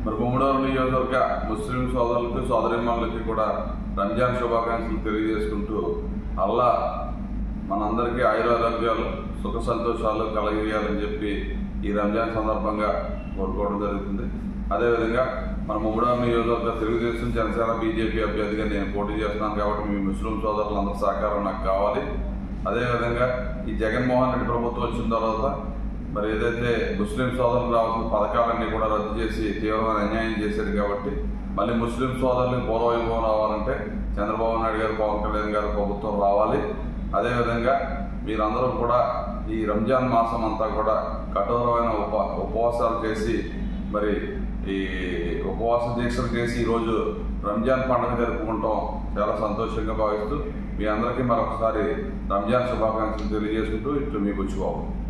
మరి గుమ్మడూరు నియోజకవర్గ ముస్లిం సోదరులకు సోదరిమణులకి కూడా రంజాన్ శుభాకాంక్షలు తెలియజేసుకుంటూ అల్లా మనందరికీ ఆయురారోగ్యాలు సుఖ సంతోషాలు కలగజేయాలని చెప్పి ఈ రంజాన్ సందర్భంగా కోరుకోవడం జరుగుతుంది అదేవిధంగా మన ముమ్మడారు నియోజకవర్గ తెలుగుదేశం జనసేన బీజేపీ అభ్యర్థిగా నేను పోటీ చేస్తున్నాను కాబట్టి మీ ముస్లిం సోదరులందరి సహకారం నాకు కావాలి అదేవిధంగా ఈ జగన్మోహన్ రెడ్డి ప్రభుత్వం వచ్చిన తర్వాత మరి ఏదైతే ముస్లిం సోదరులు రావాల్సిన పథకాలన్నీ కూడా రద్దు చేసి తీవ్రమైన అన్యాయం చేశారు కాబట్టి మళ్ళీ ముస్లిం సోదరులకు పూర్వవైభవం రావాలంటే చంద్రబాబు నాయుడు గారు పవన్ కళ్యాణ్ గారు ప్రభుత్వం రావాలి అదేవిధంగా మీరందరూ కూడా ఈ రంజాన్ మాసం అంతా కూడా కఠోరమైన ఉప ఉపవాసాలు చేసి మరి ఈ ఉపవాస దీక్షలు చేసి ఈరోజు రంజాన్ పండుగ జరుపుకుంటాం చాలా సంతోషంగా భావిస్తూ మీ అందరికీ మరొకసారి రంజాన్ శుభాకాంక్షలు తెలియజేసుకుంటూ ఇట్లు మీకు వచ్చి